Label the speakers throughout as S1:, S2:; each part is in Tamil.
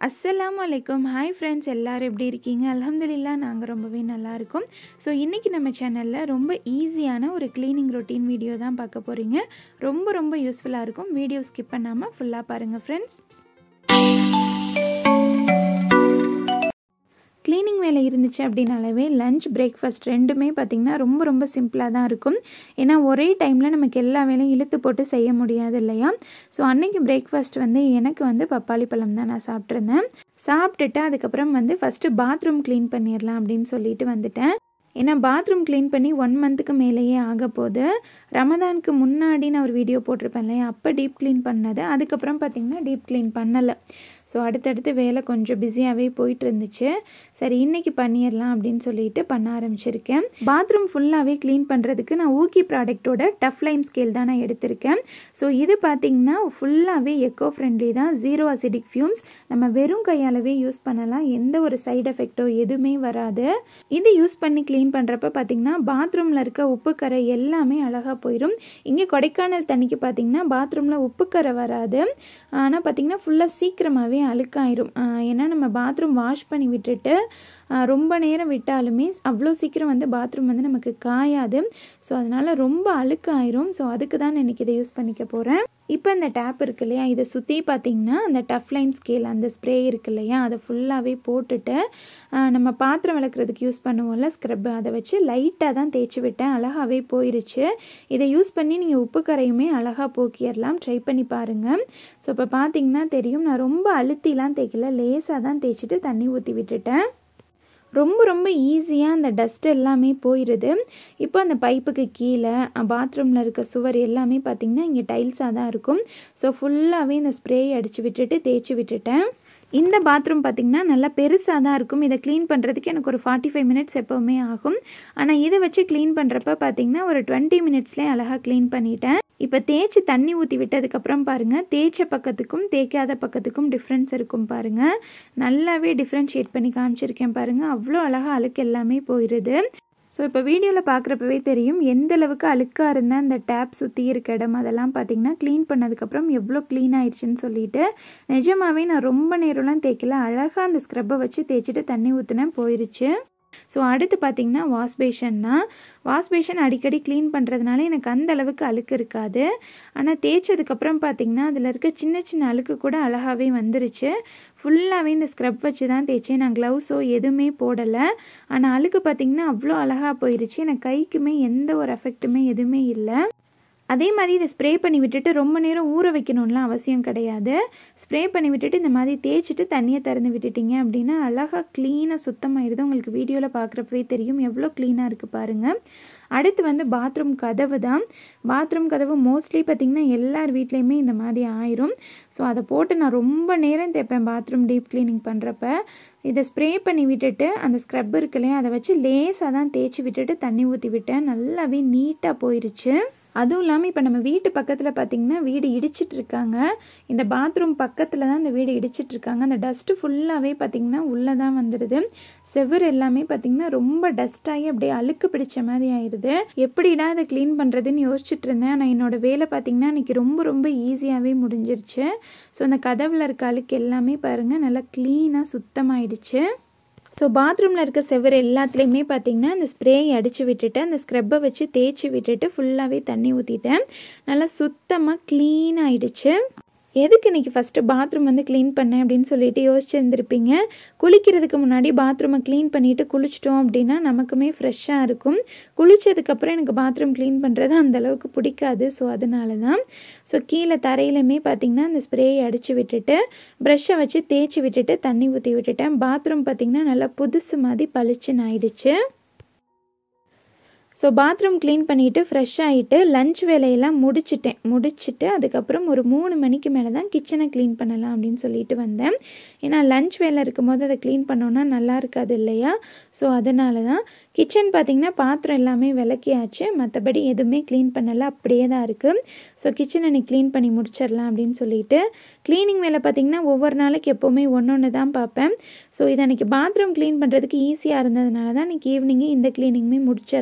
S1: அஸ்ஸலாமு அலைக்கும் ஹாய் ஃப்ரெண்ட்ஸ் எல்லோரும் எப்படி இருக்கீங்க அல்ஹம்துலில்லா நாங்கள் ரொம்பவே நல்லா இருக்கோம் ஸோ இன்றைக்கி நம்ம சேனலில் ரொம்ப ஈஸியான ஒரு க்ளீனிங் ரொட்டீன் வீடியோ தான் பார்க்க போகிறீங்க ரொம்ப ரொம்ப யூஸ்ஃபுல்லாக இருக்கும் வீடியோ ஸ்கிப் பண்ணாமல் ஃபுல்லாக பாருங்கள் ஃப்ரெண்ட்ஸ் க்ளீனிங் வேலை இருந்துச்சு அப்படின்னாலவே லஞ்ச் பிரேக்ஃபாஸ்ட் ரெண்டுமே பார்த்திங்கன்னா ரொம்ப ரொம்ப சிம்பிளாக தான் இருக்கும் ஏன்னா ஒரே டைமில் நமக்கு எல்லா வேலையும் இழுத்து போட்டு செய்ய முடியாது இல்லையா ஸோ அன்றைக்கி பிரேக்ஃபாஸ்ட் வந்து எனக்கு வந்து பப்பாளி பழம் தான் நான் சாப்பிட்ருந்தேன் சாப்பிட்டுட்டு அதுக்கப்புறம் வந்து ஃபஸ்ட்டு பாத்ரூம் க்ளீன் பண்ணிடலாம் அப்படின்னு சொல்லிட்டு வந்துட்டேன் ஏன்னா பாத்ரூம் க்ளீன் பண்ணி ஒன் மந்த்துக்கு மேலேயே ஆக போகுது ரமதானுக்கு முன்னாடி நான் ஒரு வீடியோ போட்டிருப்பேன் இல்லையா அப்போ டீப் க்ளீன் பண்ணது அதுக்கப்புறம் பார்த்திங்கன்னா டீப் க்ளீன் பண்ணலை ஸோ அடுத்தடுத்து வேலை கொஞ்சம் பிஸியாகவே போயிட்டு இருந்துச்சு சரி இன்றைக்கி பண்ணிடலாம் அப்படின்னு சொல்லிட்டு பண்ண ஆரம்பிச்சிருக்கேன் பாத்ரூம் ஃபுல்லாகவே க்ளீன் பண்ணுறதுக்கு நான் ஊக்கி ப்ராடக்ட்டோட டஃப் லைன் ஸ்கேல் தான் நான் எடுத்திருக்கேன் ஸோ இது பார்த்திங்கன்னா ஃபுல்லாகவே எக்கோ ஃப்ரெண்ட்லி தான் ஜீரோ அசிடிக் ஃபியூம்ஸ் நம்ம வெறும் கையாலவே யூஸ் பண்ணலாம் எந்த ஒரு சைடு எஃபெக்டோ எதுவுமே வராது இது யூஸ் பண்ணி க்ளீன் பண்ணுறப்ப பார்த்திங்கன்னா பாத்ரூமில் இருக்க உப்புக்கரை எல்லாமே அழகாக போயிடும் இங்கே கொடைக்கானல் தண்ணிக்கு பார்த்திங்கன்னா பாத்ரூமில் உப்புக்கரை வராது ஆனால் பார்த்திங்கன்னா ஃபுல்லாக சீக்கிரமாகவே அழுக்காயிரும் ஏன்னா நம்ம பாத்ரூம் வாஷ் பண்ணி விட்டுட்டு ரொம்ப நேரம் விட்டாலுமே அவ்வளோ சீக்கிரம் வந்து பாத்ரூம் வந்து நமக்கு காயாது ஸோ அதனால் ரொம்ப அழுக்காயிரும் ஸோ அதுக்கு தான் நான் இன்றைக்கி இதை யூஸ் பண்ணிக்க போகிறேன் இப்போ இந்த டேப் இருக்கு இல்லையா இதை சுற்றி பார்த்திங்கன்னா அந்த டஃப் லைன் ஸ்கேல் அந்த ஸ்ப்ரே இருக்கு இல்லையா அதை ஃபுல்லாகவே போட்டுட்டு நம்ம பாத்திரம் விளக்குறதுக்கு யூஸ் பண்ணுவோம்ல ஸ்க்ரப் அதை வச்சு லைட்டாக தான் தேய்ச்சி விட்டேன் அழகாகவே போயிருச்சு இதை யூஸ் பண்ணி நீங்கள் உப்பு கரையுமே அழகாக போக்கிடலாம் ட்ரை பண்ணி பாருங்கள் ஸோ இப்போ பார்த்தீங்கன்னா தெரியும் நான் ரொம்ப அழுத்திலாம் தேய்க்கல லேசாக தான் தேய்ச்சிட்டு தண்ணி ஊற்றி விட்டுட்டேன் ரொம்ப ரொம்ப ஈஸியாக அந்த டஸ்ட் எல்லாமே போயிடுது இப்போ அந்த பைப்புக்கு கீழே பாத்ரூமில் இருக்க சுவர் எல்லாமே பார்த்திங்கன்னா இங்கே டைல்ஸாக தான் இருக்கும் ஸோ ஃபுல்லாகவே இந்த ஸ்ப்ரே அடித்து விட்டுட்டு தேய்ச்சி விட்டுட்டேன் இந்த பாத்ரூம் பார்த்திங்கன்னா நல்லா பெருசாக தான் இருக்கும் இதை க்ளீன் பண்ணுறதுக்கு எனக்கு ஒரு ஃபார்ட்டி ஃபைவ் மினிட்ஸ் எப்போவுமே ஆகும் ஆனால் இதை வச்சு க்ளீன் பண்ணுறப்ப பார்த்திங்கன்னா ஒரு டுவெண்ட்டி மினிட்ஸ்லேயே அழகாக க்ளீன் பண்ணிட்டேன் இப்போ தேய்ச்சி தண்ணி ஊற்றி விட்டதுக்கப்புறம் பாருங்கள் தேய்ச்ச பக்கத்துக்கும் தேய்க்காத பக்கத்துக்கும் டிஃப்ரென்ஸ் இருக்கும் பாருங்கள் நல்லாவே டிஃப்ரென்ஷியேட் பண்ணி காமிச்சிருக்கேன் பாருங்கள் அவ்வளோ அழகாக அழுக்கு எல்லாமே போயிடுது ஸோ இப்போ வீடியோவில் பார்க்குறப்பவே தெரியும் எந்த அளவுக்கு அழுக்காக இருந்தால் அந்த டேப் சுற்றி இருக்க இடம் அதெல்லாம் பார்த்திங்கன்னா க்ளீன் பண்ணதுக்கப்புறம் எவ்வளோ க்ளீன் ஆயிடுச்சுன்னு சொல்லிட்டு நிஜமாகவே நான் ரொம்ப நேரம்லாம் தேய்க்கல அழகாக அந்த ஸ்க்ரப்பை வச்சு தேய்ச்சிட்டு தண்ணி ஊற்றினேன் போயிருச்சு ஸோ அடுத்து பார்த்திங்கன்னா வாஷ் பேஷன் தான் வாஷ் பேஷன் அடிக்கடி க்ளீன் பண்ணுறதுனால எனக்கு அந்த அளவுக்கு அழுக்கு இருக்காது ஆனால் தேய்ச்சதுக்கப்புறம் பார்த்திங்கன்னா அதில் இருக்க சின்ன சின்ன அழுக்கு கூட அழகாகவே வந்துருச்சு ஃபுல்லாகவே இந்த ஸ்க்ரப் வச்சு தான் தேய்ச்சேன் நான் க்ளவுஸோ எதுவுமே போடலை ஆனால் அழுக்கு பார்த்திங்கன்னா அவ்வளோ அழகாக போயிருச்சு எனக்கு கைக்குமே எந்த ஒரு எஃபெக்ட்டுமே எதுவுமே இல்லை அதே மாதிரி இதை ஸ்ப்ரே பண்ணி விட்டுட்டு ரொம்ப நேரம் ஊற வைக்கணும்லாம் அவசியம் கிடையாது ஸ்ப்ரே பண்ணி விட்டுட்டு இந்த மாதிரி தேய்ச்சிட்டு தண்ணியை திறந்து விட்டுட்டிங்க அப்படின்னா அழகாக க்ளீனாக சுத்தமாயிருது உங்களுக்கு வீடியோவில் பார்க்குறப்பவே தெரியும் எவ்வளோ க்ளீனாக இருக்குது பாருங்கள் அடுத்து வந்து பாத்ரூம் கதவு தான் பாத்ரூம் கதவு மோஸ்ட்லி பார்த்திங்கன்னா எல்லார் வீட்லேயுமே இந்த மாதிரி ஆயிரும் ஸோ அதை போட்டு நான் ரொம்ப நேரம் தேய்ப்பேன் பாத்ரூம் டீப் க்ளீனிங் பண்ணுறப்ப இதை ஸ்ப்ரே பண்ணி விட்டுட்டு அந்த ஸ்க்ரப் இருக்கு இல்லையா அதை வச்சு லேசாக தான் தேய்ச்சி விட்டுட்டு தண்ணி ஊற்றி விட்டேன் நல்லாவே நீட்டாக போயிருச்சு அதுவும் இல்லாமல் இப்போ நம்ம வீட்டு பக்கத்தில் பார்த்திங்கன்னா வீடு இடிச்சிட்டு இருக்காங்க இந்த பாத்ரூம் பக்கத்தில் தான் இந்த வீடு இடிச்சிட்டு இருக்காங்க அந்த டஸ்ட்டு ஃபுல்லாகவே பார்த்திங்கன்னா உள்ளே தான் வந்துடுது செவர் எல்லாமே பார்த்திங்கன்னா ரொம்ப டஸ்டாகி அப்படியே அழுக்கு பிடிச்ச மாதிரி ஆயிடுது எப்படிடா இதை க்ளீன் பண்ணுறதுன்னு யோசிச்சுட்டு இருந்தேன் ஆனால் என்னோடய வேலை பார்த்திங்கன்னா இன்றைக்கி ரொம்ப ரொம்ப ஈஸியாகவே முடிஞ்சிருச்சு ஸோ அந்த கதவில் இருக்க அழுக்கு எல்லாமே பாருங்கள் நல்லா க்ளீனாக சுத்தமாயிடுச்சு ஸோ பாத்ரூமில் இருக்க செவர் எல்லாத்துலேயுமே பார்த்திங்கன்னா அந்த ஸ்ப்ரேயை அடித்து விட்டுட்டு அந்த ஸ்க்ரப்பை வச்சு தேய்ச்சி விட்டுட்டு ஃபுல்லாகவே தண்ணி ஊற்றிட்டேன் நல்லா சுத்தமாக க்ளீன் ஆகிடுச்சு எதுக்கு இன்றைக்கி ஃபஸ்ட்டு பாத்ரூம் வந்து க்ளீன் பண்ணேன் அப்படின்னு சொல்லிட்டு யோசிச்சுருந்துருப்பீங்க குளிக்கிறதுக்கு முன்னாடி பாத்ரூமை க்ளீன் பண்ணிவிட்டு குளிச்சிட்டோம் அப்படின்னா நமக்குமே ஃப்ரெஷ்ஷாக இருக்கும் குளித்ததுக்கப்புறம் எனக்கு பாத்ரூம் க்ளீன் பண்ணுறது அந்தளவுக்கு பிடிக்காது ஸோ அதனால தான் ஸோ கீழே தரையிலுமே பார்த்திங்கன்னா அந்த ஸ்ப்ரேயை அடித்து விட்டுட்டு ப்ரெஷ்ஷை வச்சு தேய்ச்சி விட்டுட்டு தண்ணி ஊற்றி விட்டுட்டேன் பாத்ரூம் பார்த்திங்கன்னா நல்லா புதுசு மாதிரி பளிச்சுன்னு ஆயிடுச்சு ஸோ பாத்ரூம் க்ளீன் பண்ணிவிட்டு ஃப்ரெஷ் ஆகிட்டு லஞ்ச் வேலையெல்லாம் முடிச்சிட்டேன் முடிச்சுட்டு அதுக்கப்புறம் ஒரு மூணு மணிக்கு மேலே தான் கிச்சனை க்ளீன் பண்ணலாம் அப்படின்னு சொல்லிட்டு வந்தேன் ஏன்னா லஞ்ச் வேலை இருக்கும்போது அதை க்ளீன் பண்ணோன்னா நல்லா இருக்காது இல்லையா ஸோ அதனால தான் கிச்சன் பார்த்திங்கன்னா பாத்திரம் எல்லாமே விளக்கியாச்சு மற்றபடி எதுவுமே க்ளீன் பண்ணலை அப்படியே தான் இருக்குது ஸோ கிச்சனை நீ க்ளீன் பண்ணி முடிச்சிடலாம் அப்படின்னு சொல்லிட்டு க்ளீனிங் வேலை பார்த்திங்கன்னா ஒவ்வொரு நாளைக்கு எப்போவுமே ஒன்று ஒன்று தான் பார்ப்பேன் ஸோ இதை அன்றைக்கி பாத்ரூம் க்ளீன் பண்ணுறதுக்கு ஈஸியாக இருந்ததுனால தான் இன்றைக்கி ஈவினிங்கு இந்த க்ளீனிங்குமே முடிச்சிடலாம் அப்படின்னு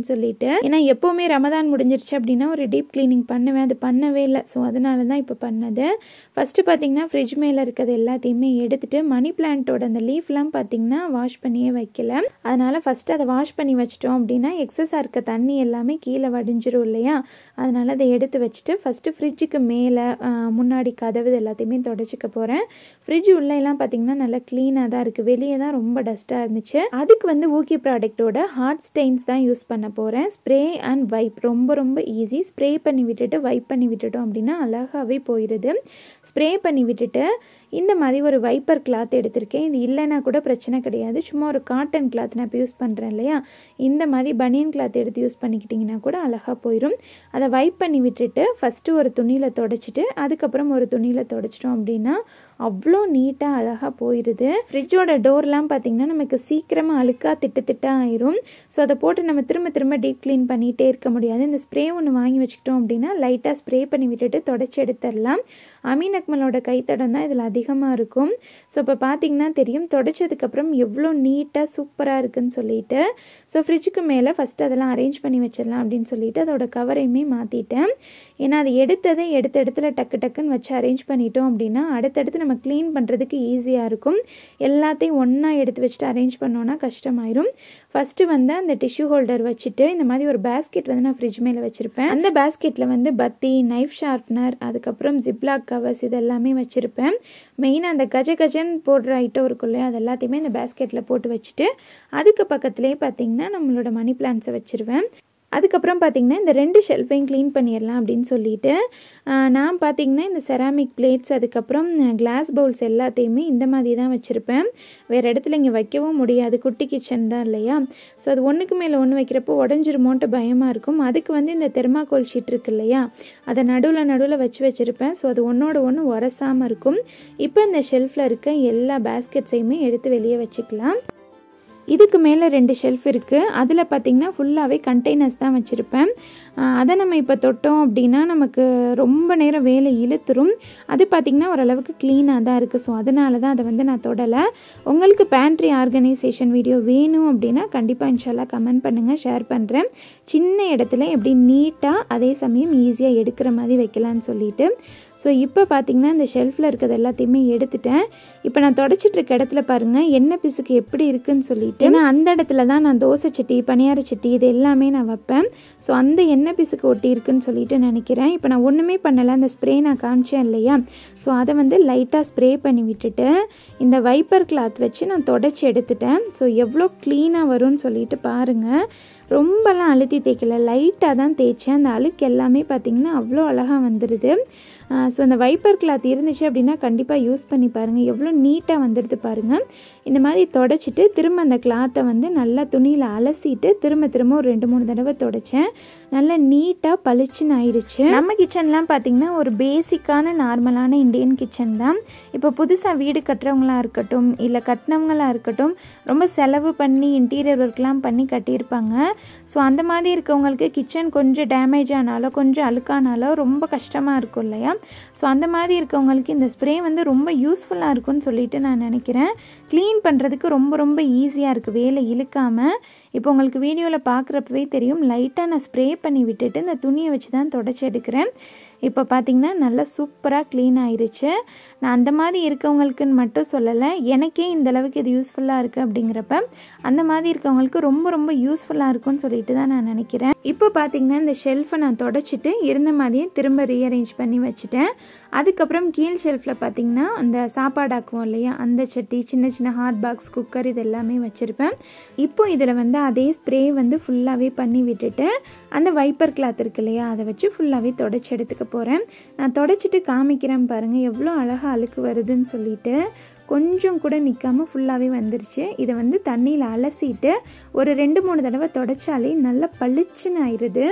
S1: சொல்லிட்டு ஏன்னா எப்போவுமே ரமதான் முடிஞ்சிருச்சு அப்படின்னா ஒரு டீப் க்ளீனிங் பண்ணுவேன் அது பண்ணவே இல்லை ஸோ அதனால தான் இப்போ பண்ணது ஃபஸ்ட்டு பார்த்தீங்கன்னா ஃப்ரிட்ஜ் மேலே இருக்கிறது எல்லாத்தையுமே எடுத்துட்டு மணி பிளான்ட்டோட அந்த லீஃப்லாம் பார்த்தீங்கன்னா வாஷ் பண்ணியே வைக்கல அதனால் ஃபஸ்ட்டு அதை வாஷ் பண்ணி வச்சிட்டோம் அப்படின்னா எக்ஸஸாக இருக்க தண்ணி எல்லாமே கீழே வடிஞ்சிரும் இல்லையா அதனால் அதை எடுத்து வச்சுட்டு ஃபஸ்ட்டு ஃப்ரிட்ஜுக்கு மேலே முன்னாடி கதவு இது எல்லாத்தையுமே தொடச்சிக்க போகிறேன் ஃப்ரிட்ஜ் உள்ளேலாம் பார்த்தீங்கன்னா நல்லா க்ளீனாக தான் இருக்குது வெளியே தான் ரொம்ப டஸ்ட்டாக இருந்துச்சு அதுக்கு வந்து ஊக்கி ப்ராடக்ட்டோட ஹார்ட் ஸ்டெயின்ஸ் தான் யூஸ் பண்ண போகிறேன் ஸ்ப்ரே அண்ட் வைப் ரொம்ப ரொம்ப ஈஸி ஸ்ப்ரே பண்ணி விட்டுட்டு வைப் பண்ணி விட்டுட்டோம் அப்படின்னா அழகாகவே போயிடுது ஸ்ப்ரே பண்ணி விட்டுட்டு இந்த மாதிரி ஒரு வைப்பர் கிளாத் எடுத்திருக்கேன் இது இல்லைன்னா கூட பிரச்சனை கிடையாது சும்மா ஒரு காட்டன் கிளாத் நான் இப்போ யூஸ் பண்ணுறேன் இல்லையா இந்த மாதிரி பனியன் கிளாத் எடுத்து யூஸ் பண்ணிக்கிட்டிங்கன்னா கூட அழகாக போயிடும் அதை வைப் பண்ணி விட்டுட்டு ஃபஸ்ட்டு ஒரு துணியில் தொடச்சிட்டு அதுக்கப்புறம் ஒரு துணியில் தொடச்சிட்டோம் அப்படின்னா அவ்வளோ நீட்டாக அழகாக போயிடுது ஃப்ரிட்ஜோட டோர்லாம் பார்த்திங்கன்னா நமக்கு சீக்கிரமாக அழுக்காக திட்டு திட்டாக ஆயிரும் ஸோ அதை போட்டு நம்ம திரும்ப திரும்ப டீப் க்ளீன் பண்ணிகிட்டே இருக்க முடியாது இந்த ஸ்ப்ரே ஒன்று வாங்கி வச்சுக்கிட்டோம் அப்படின்னா லைட்டாக ஸ்ப்ரே பண்ணி விட்டுட்டு தொடச்சி எடுத்துடலாம் அமீன் அக்மலோட கைத்தடம் தான் இதில் அதிகமாக இருக்கும் ஸோ இப்போ பார்த்தீங்கன்னா தெரியும் தொடச்சதுக்கப்புறம் எவ்வளோ நீட்டாக சூப்பராக இருக்குன்னு சொல்லிட்டு ஸோ ஃப்ரிட்ஜுக்கு மேலே ஃபஸ்ட்டு அதெல்லாம் அரேஞ்ச் பண்ணி வச்சிடலாம் அப்படின்னு சொல்லிட்டு அதோட கவரையுமே மாற்றிட்டேன் ஏன்னா அது எடுத்ததை எடுத்த இடத்துல டக்கு டக்குன்னு வச்சு அரேஞ்ச் பண்ணிட்டோம் அப்படின்னா அடுத்தடுத்து நம்ம க்ளீன் பண்ணுறதுக்கு ஈஸியாக இருக்கும் எல்லாத்தையும் ஒன்றா எடுத்து வச்சுட்டு அரேஞ்ச் பண்ணோன்னா கஷ்டமாயிரும் ஃபஸ்ட்டு வந்து அந்த டிஷ்யூ ஹோல்டர் வச்சுட்டு இந்த மாதிரி ஒரு பேஸ்கெட் வந்து நான் ஃப்ரிட்ஜ் மேலே வச்சுருப்பேன் அந்த பேஸ்கெட்டில் வந்து பத்தி நைஃப் ஷார்ப்னர் அதுக்கப்புறம் ஜிப்லாக் கவர்ஸ் இது எல்லாமே வச்சுருப்பேன் மெயினாக அந்த கஜ கஜன் போடுற ஐட்டம் இருக்கும் இல்லையா அது எல்லாத்தையுமே இந்த பேஸ்கெட்டில் போட்டு வச்சுட்டு அதுக்கு பக்கத்துலேயே பார்த்தீங்கன்னா நம்மளோட மணி பிளான்ஸை வச்சுருவேன் அதுக்கப்புறம் பார்த்திங்கன்னா இந்த ரெண்டு ஷெல்ஃபையும் க்ளீன் பண்ணிடலாம் அப்படின்னு சொல்லிட்டு நான் பார்த்திங்கன்னா இந்த செராமிக் பிளேட்ஸ் அதுக்கப்புறம் கிளாஸ் பவுல்ஸ் எல்லாத்தையுமே இந்த மாதிரி தான் வச்சுருப்பேன் வேறு இடத்துல இங்கே வைக்கவும் முடியாது குட்டி கிச்சன் தான் இல்லையா ஸோ அது ஒன்றுக்கு மேலே ஒன்று வைக்கிறப்போ உடஞ்சிருமோன்ட்டு பயமாக இருக்கும் அதுக்கு வந்து இந்த தெர்மாக்கோல் ஷீட் இருக்கு இல்லையா அதை நடுவில் நடுவில் வச்சு வச்சுருப்பேன் ஸோ அது ஒன்றோட ஒன்று உரசாமல் இருக்கும் இப்போ இந்த ஷெல்ஃபில் இருக்க எல்லா பேஸ்கெட்ஸையுமே எடுத்து வெளியே வச்சுக்கலாம் இதுக்கு மேலே ரெண்டு ஷெல்ஃப் இருக்குது அதில் பார்த்திங்கன்னா ஃபுல்லாகவே கண்டெய்னர்ஸ் தான் வச்சுருப்பேன் அதை நம்ம இப்போ தொட்டோம் அப்படின்னா நமக்கு ரொம்ப நேரம் வேலை இழுத்துரும் அது பார்த்திங்கன்னா ஓரளவுக்கு க்ளீனாக தான் இருக்குது ஸோ அதனால தான் அதை வந்து நான் தொடலை உங்களுக்கு பேண்ட்ரி ஆர்கனைசேஷன் வீடியோ வேணும் அப்படின்னா கண்டிப்பாக இன்ஷால்லா கமெண்ட் பண்ணுங்கள் ஷேர் பண்ணுறேன் சின்ன இடத்துல எப்படி நீட்டாக அதே சமயம் ஈஸியாக எடுக்கிற மாதிரி வைக்கலான்னு சொல்லிட்டு ஸோ இப்போ பார்த்திங்கன்னா இந்த ஷெல்ஃபில் இருக்கிறது எல்லாத்தையுமே எடுத்துட்டேன் இப்போ நான் தொடச்சிட்டு இருக்க இடத்துல பாருங்கள் எண்ணெய் பிசுக்கு எப்படி இருக்குன்னு சொல்லிட்டு ஏன்னா அந்த இடத்துல தான் நான் தோசை சட்டி பணியார சட்டி இது எல்லாமே நான் வைப்பேன் ஸோ அந்த எண்ணெய் பிசுக்கு ஒட்டி இருக்குன்னு சொல்லிட்டு நினைக்கிறேன் இப்போ நான் ஒன்றுமே பண்ணலை அந்த ஸ்ப்ரே நான் காமிச்சேன் இல்லையா ஸோ அதை வந்து லைட்டாக ஸ்ப்ரே பண்ணி விட்டுட்டு இந்த வைப்பர் கிளாத் வச்சு நான் தொடச்சி எடுத்துட்டேன் ஸோ எவ்வளோ க்ளீனாக வரும்னு சொல்லிட்டு பாருங்கள் ரொம்பலாம் அழுத்தி தேய்க்கல லைட்டாக தான் தேய்ச்சேன் அந்த அழுக்கு எல்லாமே பார்த்திங்கன்னா அவ்வளோ அழகாக வந்துடுது ஸோ அந்த வைப்பர் கிளாத் இருந்துச்சு அப்படின்னா கண்டிப்பாக யூஸ் பண்ணி பாருங்கள் எவ்வளோ நீட்டாக வந்துடுது பாருங்கள் இந்த மாதிரி தொடச்சிட்டு திரும்ப அந்த கிளாத்தை வந்து நல்லா துணியில் அலசிட்டு திரும்ப திரும்ப ஒரு ரெண்டு மூணு தடவை தொடச்சேன் நல்லா நீட்டாக பளிச்சுன்னு ஆயிடுச்சு நம்ம கிச்சன்லாம் பார்த்திங்கன்னா ஒரு பேசிக்கான நார்மலான இந்தியன் கிச்சன் தான் இப்போ புதுசாக வீடு கட்டுறவங்களாக இருக்கட்டும் இல்லை கட்டினவங்களாக இருக்கட்டும் ரொம்ப செலவு பண்ணி இன்டீரியர் ஒர்க்லாம் பண்ணி கட்டியிருப்பாங்க ஸோ அந்த மாதிரி இருக்கவங்களுக்கு கிச்சன் கொஞ்சம் டேமேஜ் ஆனாலோ கொஞ்சம் அழுக்கானாலோ ரொம்ப கஷ்டமாக இருக்கும் இல்லையா ஸோ அந்த மாதிரி இருக்கவங்களுக்கு இந்த ஸ்ப்ரே வந்து ரொம்ப யூஸ்ஃபுல்லாக இருக்கும்னு சொல்லிட்டு நான் நினைக்கிறேன் க்ளீன் பண்ணுறதுக்கு ரொம்ப ரொம்ப ஈஸியாக இருக்குது வேலை இழுக்காமல் இப்போ உங்களுக்கு வீடியோவில் பார்க்குறப்பவே தெரியும் லைட்டாக நான் ஸ்ப்ரே பண்ணி விட்டுட்டு இந்த துணியை வச்சு தான் தொடச்சி எடுக்கிறேன் இப்போ பார்த்திங்கன்னா நல்லா சூப்பராக க்ளீன் ஆயிருச்சு நான் அந்த மாதிரி இருக்கவங்களுக்குன்னு மட்டும் சொல்லலை எனக்கே இந்த அளவுக்கு இது யூஸ்ஃபுல்லாக இருக்குது அப்படிங்கிறப்ப அந்த மாதிரி இருக்கவங்களுக்கு ரொம்ப ரொம்ப யூஸ்ஃபுல்லாக இருக்கும்னு சொல்லிட்டு தான் நான் நினைக்கிறேன் இப்போ பார்த்திங்கன்னா இந்த ஷெல்ஃபை நான் தொடச்சிட்டு இருந்த மாதிரியே திரும்ப ரீஅரேஞ்ச் பண்ணி வச்சுட்டேன் அதுக்கப்புறம் கீழ் ஷெல்ஃபில் பார்த்திங்கன்னா அந்த சாப்பாடாக்குவோம் இல்லையா அந்த சட்டி சின்ன சின்ன ஹாட் பாக்ஸ் குக்கர் இது எல்லாமே வச்சுருப்பேன் இப்போ இதில் வந்து அதே ஸ்ப்ரே வந்து ஃபுல்லாகவே பண்ணி விட்டுட்டு அந்த வைப்பர் கிளாத் இருக்கு இல்லையா அதை வச்சு ஃபுல்லாகவே தொடச்சி எடுத்துக்க போகிறேன் நான் தொடச்சிட்டு காமிக்கிறேன் பாருங்கள் எவ்வளோ அழகாக அழுக்கு வருதுன்னு சொல்லிட்டு கொஞ்சம் கூட நிற்காமல் ஃபுல்லாகவே வந்துருச்சு இதை வந்து தண்ணியில் அலசிட்டு ஒரு ரெண்டு மூணு தடவை தொடச்சாலே நல்லா பளிச்சுன்னு ஆயிடுது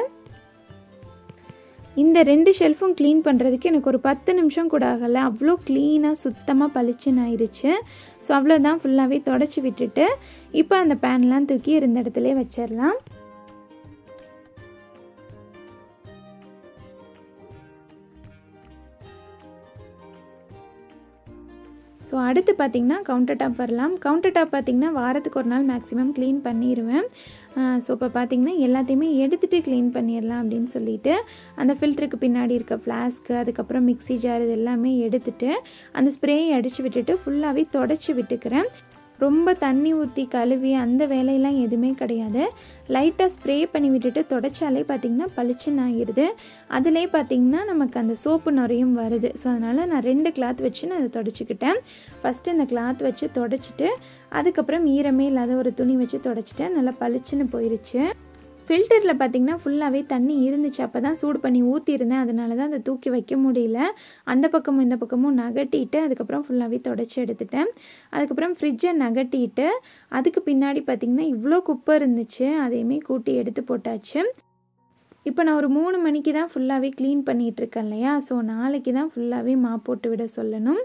S1: இந்த ரெண்டு ஷெல்ஃபும் க்ளீன் பண்ணுறதுக்கு எனக்கு ஒரு பத்து நிமிஷம் கூட ஆகலை அவ்வளோ க்ளீனாக சுத்தமாக பளிச்சுன்னு ஆயிடுச்சு ஸோ அவ்வளோதான் ஃபுல்லாகவே தொடச்சி விட்டுட்டு இப்போ அந்த பேன்லாம் தூக்கி இருந்த இடத்துல வச்சிடலாம் ஸோ ஸோ அடுத்து பார்த்திங்கன்னா கவுண்டர் டாப் வரலாம் கவுண்டர் டாப் பார்த்திங்கன்னா வாரத்துக்கு ஒரு நாள் மேக்ஸிமம் க்ளீன் பண்ணிடுவேன் ஸோ இப்போ பார்த்திங்கன்னா எல்லாத்தையுமே எடுத்துகிட்டு க்ளீன் பண்ணிடலாம் அப்படின்னு சொல்லிட்டு அந்த ஃபில்டருக்கு பின்னாடி இருக்க ஃப்ளாஸ்க்கு அதுக்கப்புறம் மிக்ஸி ஜார் இது எல்லாமே எடுத்துட்டு அந்த ஸ்ப்ரேயை அடித்து விட்டுட்டு ஃபுல்லாகவே தொடச்சி விட்டுக்கிறேன் ரொம்ப தண்ணி ஊற்றி கழுவி அந்த வேலையெல்லாம் எதுவுமே கிடையாது லைட்டாக ஸ்ப்ரே பண்ணி விட்டுட்டு தொடச்சாலே பார்த்திங்கன்னா பளிச்சுன்னு ஆகிடுது அதிலே பார்த்திங்கன்னா நமக்கு அந்த சோப்பு நுரையும் வருது ஸோ அதனால் நான் ரெண்டு கிளாத் வச்சு நான் அதை தொடச்சிக்கிட்டேன் ஃபஸ்ட்டு இந்த கிளாத் வச்சு தொடச்சிட்டு அதுக்கப்புறம் ஈரமே இல்லாத ஒரு துணி வச்சு தொடச்சிட்டேன் நல்லா பளிச்சுன்னு போயிருச்சு ஃபில்டரில் பார்த்திங்கன்னா ஃபுல்லாகவே தண்ணி இருந்துச்சு அப்போ தான் சூடு பண்ணி ஊற்றிருந்தேன் அதனால தான் அதை தூக்கி வைக்க முடியல அந்த பக்கமும் இந்த பக்கமும் நகட்டிட்டு அதுக்கப்புறம் ஃபுல்லாகவே தொடச்சி எடுத்துட்டேன் அதுக்கப்புறம் ஃப்ரிட்ஜை நகட்டிட்டு அதுக்கு பின்னாடி பார்த்திங்கன்னா இவ்வளோ குப்பை இருந்துச்சு அதையுமே கூட்டி எடுத்து போட்டாச்சு இப்போ நான் ஒரு மூணு மணிக்கு தான் ஃபுல்லாகவே க்ளீன் பண்ணிகிட்ருக்கேன் இல்லையா ஸோ நாளைக்கு தான் ஃபுல்லாகவே மா போட்டு விட சொல்லணும்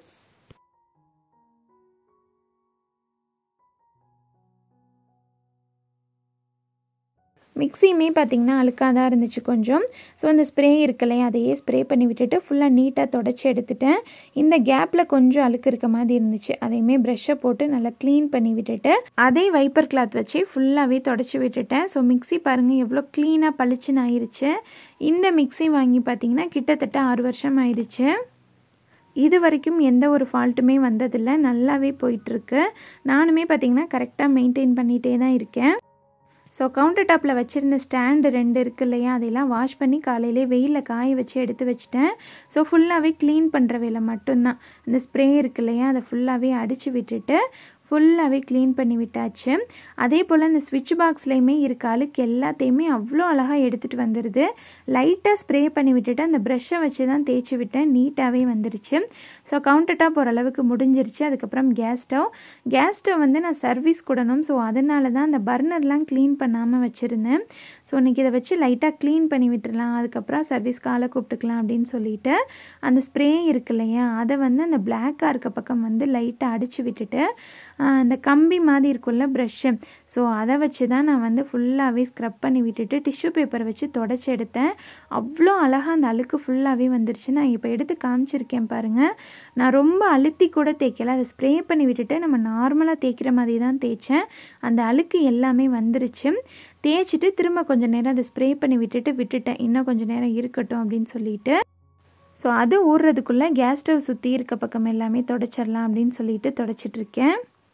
S1: மிக்ஸியுமே பார்த்திங்கன்னா அழுக்காக தான் இருந்துச்சு கொஞ்சம் ஸோ அந்த ஸ்ப்ரே இருக்குல்லையா அதையே ஸ்ப்ரே பண்ணி விட்டுட்டு ஃபுல்லாக நீட்டாக தொடச்சி எடுத்துட்டேன் இந்த கேப்பில் கொஞ்சம் அழுக்கு இருக்க மாதிரி இருந்துச்சு அதையுமே ப்ரெஷ்ஷை போட்டு நல்லா க்ளீன் பண்ணி விட்டுட்டு அதே வைப்பர் கிளாத் வச்சு ஃபுல்லாகவே தொடச்சி விட்டுட்டேன் ஸோ மிக்ஸி பாருங்கள் எவ்வளோ க்ளீனாக பளிச்சுன்னு ஆயிடுச்சு இந்த மிக்ஸி வாங்கி பார்த்திங்கன்னா கிட்டத்தட்ட ஆறு வருஷம் ஆயிடுச்சு இது வரைக்கும் எந்த ஒரு ஃபால்ட்டுமே வந்ததில்லை நல்லாவே போயிட்டுருக்கு நானுமே பார்த்திங்கன்னா கரெக்டாக மெயின்டைன் பண்ணிகிட்டே தான் இருக்கேன் ஸோ கவுண்டர் டாப்பில் வச்சுருந்த ஸ்டாண்டு ரெண்டு இருக்கு இல்லையா அதெல்லாம் வாஷ் பண்ணி காலையிலே வெயிலில் காய வச்சு எடுத்து வச்சுட்டேன் ஸோ ஃபுல்லாகவே க்ளீன் பண்ணுற வேலை மட்டும்தான் இந்த ஸ்ப்ரே இருக்கு இல்லையா அதை ஃபுல்லாகவே அடித்து விட்டுட்டு ஃபுல்லாகவே க்ளீன் பண்ணி விட்டாச்சு அதே போல் இந்த ஸ்விட்ச் பாக்ஸ்லேயுமே இருக்க அழுக்கு எல்லாத்தையுமே அவ்வளோ அழகாக எடுத்துகிட்டு வந்துடுது லைட்டாக ஸ்ப்ரே பண்ணி விட்டுட்டு அந்த ப்ரெஷ்ஷை வச்சு தான் தேய்ச்சி விட்டேன் நீட்டாகவே வந்துருச்சு ஸோ கவுண்டர் டாப் ஓரளவுக்கு முடிஞ்சிருச்சு அதுக்கப்புறம் கேஸ் ஸ்டவ் கேஸ் ஸ்டவ் வந்து நான் சர்வீஸ் கொடுணும் ஸோ அதனால தான் அந்த பர்னர்லாம் க்ளீன் பண்ணாமல் வச்சுருந்தேன் ஸோ இன்றைக்கி இதை வச்சு லைட்டாக க்ளீன் பண்ணி விட்டுடலாம் அதுக்கப்புறம் சர்வீஸ் காலை கூப்பிட்டுக்கலாம் அப்படின்னு சொல்லிட்டு அந்த ஸ்ப்ரே இருக்கு இல்லையா அதை வந்து அந்த பிளாக்காக இருக்க பக்கம் வந்து லைட்டாக அடித்து விட்டுட்டு அந்த கம்பி மாதிரி இருக்கும்ல ப்ரெஷ்ஷு ஸோ அதை வச்சு தான் நான் வந்து ஃபுல்லாகவே ஸ்க்ரப் பண்ணி விட்டுட்டு டிஷ்யூ பேப்பரை வச்சு தொடச்சி எடுத்தேன் அவ்வளோ அழகாக அந்த அழுக்கு ஃபுல்லாகவே வந்துருச்சு நான் இப்போ எடுத்து காமிச்சிருக்கேன் பாருங்கள் நான் ரொம்ப அழுத்தி கூட தேய்க்கல அதை ஸ்ப்ரே பண்ணி விட்டுட்டு நம்ம நார்மலாக தேய்க்கிற மாதிரி தான் தேய்ச்சேன் அந்த அழுக்கு எல்லாமே வந்துருச்சு தேய்ச்சிட்டு திரும்ப கொஞ்சம் நேரம் அதை ஸ்ப்ரே பண்ணி விட்டுட்டு விட்டுட்டேன் இன்னும் கொஞ்சம் நேரம் இருக்கட்டும் அப்படின்னு சொல்லிட்டு ஸோ அது ஊறுறதுக்குள்ளே கேஸ் ஸ்டவ் சுற்றி இருக்க பக்கம் எல்லாமே தொடச்சிடலாம் அப்படின்னு சொல்லிட்டு தொடச்சிட்ருக்கேன்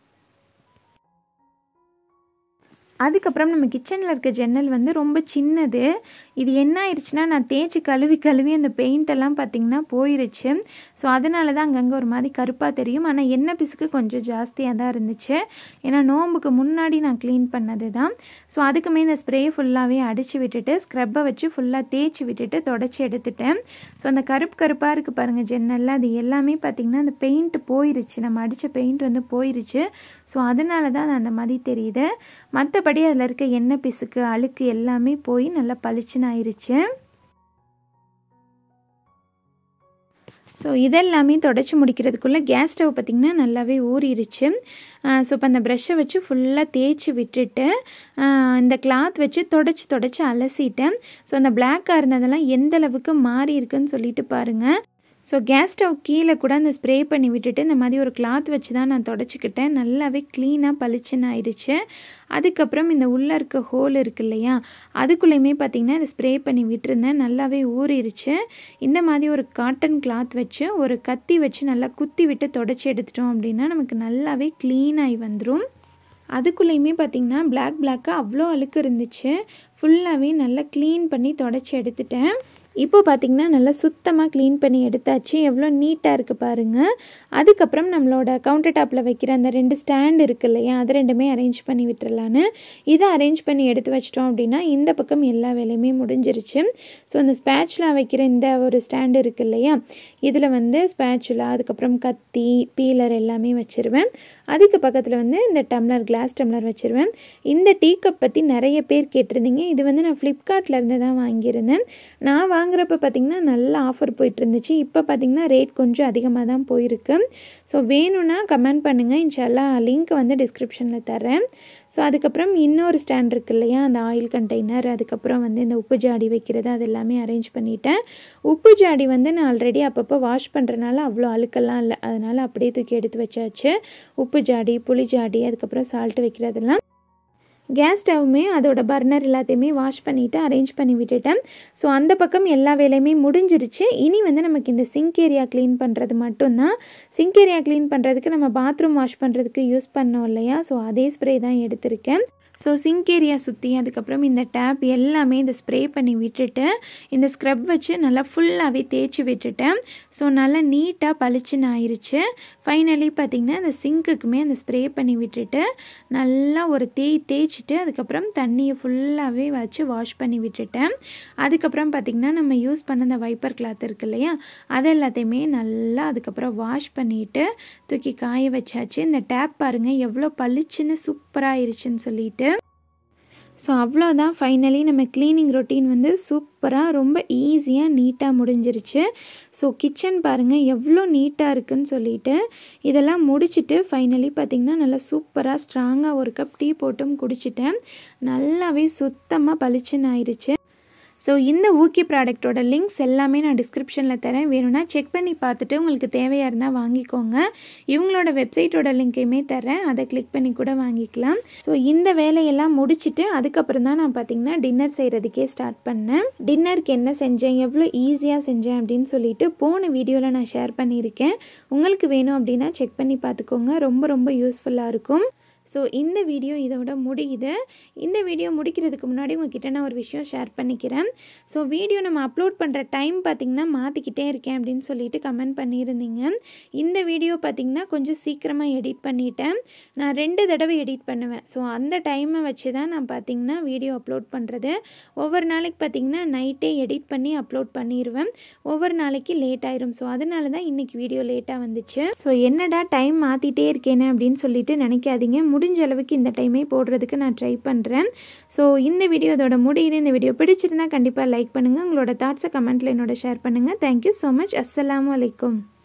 S1: அதுக்கப்புறம் நம்ம கிச்சனில் இருக்க ஜன்னல் வந்து ரொம்ப சின்னது இது என்ன ஆயிடுச்சுன்னா நான் தேய்ச்சி கழுவி கழுவி அந்த பெயிண்ட் எல்லாம் பார்த்திங்கன்னா போயிருச்சு ஸோ அதனால தான் அங்கங்கே ஒரு மாதிரி கருப்பாக தெரியும் ஆனால் எண்ணெய் பிசுக்கு கொஞ்சம் ஜாஸ்தியாக தான் இருந்துச்சு ஏன்னா நோம்புக்கு முன்னாடி நான் க்ளீன் பண்ணது தான் ஸோ அதுக்குமே இந்த ஸ்ப்ரே ஃபுல்லாகவே அடித்து விட்டுட்டு ஸ்க்ரப்பை வச்சு ஃபுல்லாக தேய்ச்சி விட்டுட்டு தொடச்சி எடுத்துட்டேன் ஸோ அந்த கருப்பு கருப்பாக இருக்குது பாருங்கள் ஜன்னலில் அது எல்லாமே பார்த்திங்கன்னா அந்த பெயிண்ட் போயிருச்சு நம்ம அடித்த பெயிண்ட் வந்து போயிருச்சு ஸோ அதனால தான் அந்த மாதிரி தெரியுது மற்றபடி அதில் இருக்க எண்ணெய் பிசுக்கு அழுக்கு எல்லாமே போய் நல்லா பளிச்சுன்னு ஆயிருச்சு ஸோ இதெல்லாமே தொடச்சி முடிக்கிறதுக்குள்ளே கேஸ் ஸ்டவ் பார்த்திங்கன்னா நல்லாவே ஊறிடுச்சு ஸோ இப்போ அந்த ப்ரெஷ்ஷை வச்சு ஃபுல்லாக தேய்ச்சி விட்டுட்டு இந்த கிளாத் வச்சு தொடச்சி தொடச்சி அலசிட்டேன் ஸோ அந்த பிளாக்காக இருந்ததெல்லாம் எந்த அளவுக்கு மாறி இருக்குன்னு சொல்லிட்டு பாருங்கள் ஸோ கேஸ் ஸ்டவ் கீழே கூட அந்த ஸ்ப்ரே பண்ணி விட்டுட்டு இந்த மாதிரி ஒரு கிளாத் வச்சு தான் நான் தொடச்சிக்கிட்டேன் நல்லாவே க்ளீனாக பளிச்சுன்னு ஆயிடுச்சு அதுக்கப்புறம் இந்த உள்ளே இருக்க ஹோல் இருக்கு இல்லையா அதுக்குள்ளேயுமே பார்த்திங்கன்னா இதை ஸ்ப்ரே பண்ணி விட்டுருந்தேன் நல்லாவே ஊறிடுச்சு இந்த மாதிரி ஒரு காட்டன் கிளாத் வச்சு ஒரு கத்தி வச்சு நல்லா குத்தி விட்டு தொடச்சி எடுத்துட்டோம் அப்படின்னா நமக்கு நல்லாவே க்ளீனாகி வந்துடும் அதுக்குள்ளேயுமே பார்த்திங்கன்னா பிளாக் பிளாக்காக அவ்வளோ அழுக்கு இருந்துச்சு ஃபுல்லாகவே நல்லா க்ளீன் பண்ணி தொடச்சி எடுத்துட்டேன் இப்போ பார்த்திங்கன்னா நல்லா சுத்தமாக க்ளீன் பண்ணி எடுத்தாச்சு எவ்வளோ நீட்டாக இருக்குது பாருங்கள் அதுக்கப்புறம் நம்மளோட கவுண்டர் டாப்பில் வைக்கிற அந்த ரெண்டு ஸ்டாண்ட் இருக்குது இல்லையா அது ரெண்டுமே அரேஞ்ச் பண்ணி விட்டுறலான்னு இதை அரேஞ்ச் பண்ணி எடுத்து வச்சிட்டோம் அப்படின்னா இந்த பக்கம் எல்லா வேலையுமே முடிஞ்சிருச்சு ஸோ அந்த ஸ்பேச்சுலா வைக்கிற இந்த ஒரு ஸ்டாண்டு இருக்குது இல்லையா இதில் வந்து ஸ்பேச்சுலா அதுக்கப்புறம் கத்தி பீலர் எல்லாமே வச்சுருவேன் அதுக்கு பக்கத்தில் வந்து இந்த டம்ளர் கிளாஸ் டம்ளர் வச்சுருவேன் இந்த டீ கப் பற்றி நிறைய பேர் கேட்டிருந்தீங்க இது வந்து நான் ஃப்ளிப்கார்ட்லேருந்து தான் வாங்கியிருந்தேன் நான் வாங்குறப்ப பார்த்திங்கன்னா நல்ல ஆஃபர் போயிட்டு இருந்துச்சு இப்போ பார்த்திங்கன்னா ரேட் கொஞ்சம் அதிகமாக தான் போயிருக்கு ஸோ வேணும்னா கமெண்ட் பண்ணுங்கள் இன்ஷால்லா லிங்க் வந்து டிஸ்கிரிப்ஷனில் தரேன் ஸோ அதுக்கப்புறம் இன்னொரு ஸ்டாண்ட் இருக்கு இல்லையா அந்த ஆயில் கண்டெய்னர் அதுக்கப்புறம் வந்து இந்த உப்பு ஜாடி வைக்கிறது அது எல்லாமே அரேஞ்ச் பண்ணிட்டேன் உப்பு ஜாடி வந்து நான் ஆல்ரெடி அப்பப்போ வாஷ் பண்ணுறனால அவ்வளோ அழுக்கெல்லாம் இல்லை அதனால் அப்படியே தூக்கி எடுத்து வச்சாச்சு உப்பு ஜாடி புளி ஜாடி அதுக்கப்புறம் சால்ட் வைக்கிறதெல்லாம் கேஸ் ஸ்டவ்வுமே அதோட பர்னர் எல்லாத்தையுமே வாஷ் பண்ணிவிட்டு அரேஞ்ச் பண்ணி விட்டுட்டேன் ஸோ அந்த பக்கம் எல்லா வேலையுமே முடிஞ்சிருச்சு இனி வந்து நமக்கு இந்த சிங்க் ஏரியா க்ளீன் பண்ணுறது மட்டும்தான் சிங்க் ஏரியா க்ளீன் பண்ணுறதுக்கு நம்ம பாத்ரூம் வாஷ் பண்ணுறதுக்கு யூஸ் பண்ணோம் இல்லையா ஸோ அதே ஸ்ப்ரே தான் எடுத்திருக்கேன் ஸோ சிங்க் ஏரியா சுற்றி அதுக்கப்புறம் இந்த டேப் எல்லாமே இந்த ஸ்ப்ரே பண்ணி விட்டுட்டு இந்த ஸ்க்ரப் வச்சு நல்லா ஃபுல்லாகவே தேய்ச்சி விட்டுட்டேன் ஸோ நல்லா நீட்டாக பளிச்சுன்னு ஆயிடுச்சு ஃபைனலி பார்த்திங்கன்னா அந்த சிங்க்குக்குமே அந்த ஸ்ப்ரே பண்ணி விட்டுட்டு நல்லா ஒரு தேய் தேய்ச்சிட்டு அதுக்கப்புறம் தண்ணியை ஃபுல்லாகவே வச்சு வாஷ் பண்ணி விட்டுட்டேன் அதுக்கப்புறம் பார்த்திங்கன்னா நம்ம யூஸ் பண்ண அந்த வைப்பர் கிளாத் இருக்கு இல்லையா அது எல்லாத்தையுமே நல்லா அதுக்கப்புறம் வாஷ் பண்ணிவிட்டு தூக்கி காய வச்சாச்சு இந்த டேப் பாருங்கள் எவ்வளோ பளிச்சுன்னு சூப்பராக ஆயிடுச்சுன்னு சொல்லிட்டு ஸோ அவ்வளோதான் ஃபைனலி நம்ம க்ளீனிங் ரொட்டீன் வந்து சூப்பராக ரொம்ப ஈஸியாக நீட்டாக முடிஞ்சிருச்சு ஸோ கிச்சன் பாருங்கள் எவ்வளோ நீட்டாக இருக்குன்னு சொல்லிட்டு இதெல்லாம் முடிச்சுட்டு ஃபைனலி பார்த்திங்கன்னா நல்லா சூப்பராக ஸ்ட்ராங்காக ஒரு கப் டீ போட்டும் குடிச்சிட்டேன் நல்லாவே சுத்தமாக பளிச்சுன்னு ஆயிடுச்சு ஸோ இந்த ஊக்கி ப்ராடக்ட்டோட லிங்க்ஸ் எல்லாமே நான் டிஸ்கிரிப்ஷனில் தரேன் வேணும்னா செக் பண்ணி பார்த்துட்டு உங்களுக்கு தேவையாக இருந்தால் வாங்கிக்கோங்க இவங்களோட வெப்சைட்டோட லிங்க்கையுமே தரேன் அதை கிளிக் பண்ணி கூட வாங்கிக்கலாம் ஸோ இந்த வேலையெல்லாம் முடிச்சுட்டு அதுக்கப்புறம் தான் நான் பார்த்தீங்கன்னா டின்னர் செய்கிறதுக்கே ஸ்டார்ட் பண்ணேன் டின்னருக்கு என்ன செஞ்சேன் எவ்வளோ ஈஸியாக செஞ்சேன் அப்படின்னு சொல்லிட்டு போன வீடியோவில் நான் ஷேர் பண்ணியிருக்கேன் உங்களுக்கு வேணும் அப்படின்னா செக் பண்ணி பார்த்துக்கோங்க ரொம்ப ரொம்ப யூஸ்ஃபுல்லாக இருக்கும் ஸோ இந்த வீடியோ இதோட முடியுது இந்த வீடியோ முடிக்கிறதுக்கு முன்னாடி உங்ககிட்ட நான் ஒரு விஷயம் ஷேர் பண்ணிக்கிறேன் ஸோ வீடியோ நம்ம அப்லோட் பண்ணுற டைம் பார்த்திங்கன்னா மாற்றிக்கிட்டே இருக்கேன் அப்படின்னு சொல்லிட்டு கமெண்ட் பண்ணியிருந்தீங்க இந்த வீடியோ பார்த்திங்கன்னா கொஞ்சம் சீக்கிரமாக எடிட் பண்ணிட்டேன் நான் ரெண்டு தடவை எடிட் பண்ணுவேன் ஸோ அந்த டைமை வச்சு தான் நான் பார்த்திங்கன்னா வீடியோ அப்லோட் பண்ணுறது ஒவ்வொரு நாளைக்கு பார்த்திங்கன்னா நைட்டே எடிட் பண்ணி அப்லோட் பண்ணிடுவேன் ஒவ்வொரு நாளைக்கு லேட் ஆயிரும் ஸோ அதனால தான் இன்றைக்கி வீடியோ லேட்டாக வந்துச்சு ஸோ என்னடா டைம் மாற்றிட்டே இருக்கேனே அப்படின்னு சொல்லிட்டு நினைக்காதீங்க முடிஞ்ச அளவுக்கு இந்த டைமே போடுறதுக்கு நான் ட்ரை பண்ணுறேன் ஸோ இந்த வீடியோ இதோட முடியுது இந்த வீடியோ பிடிச்சிருந்தா கண்டிப்பாக லைக் பண்ணுங்கள் உங்களோட தாட்ஸை கமெண்ட்டில் என்னோட ஷேர் பண்ணுங்கள் தேங்க்யூ ஸோ மச் அஸ்ஸலாமு அலைக்கும்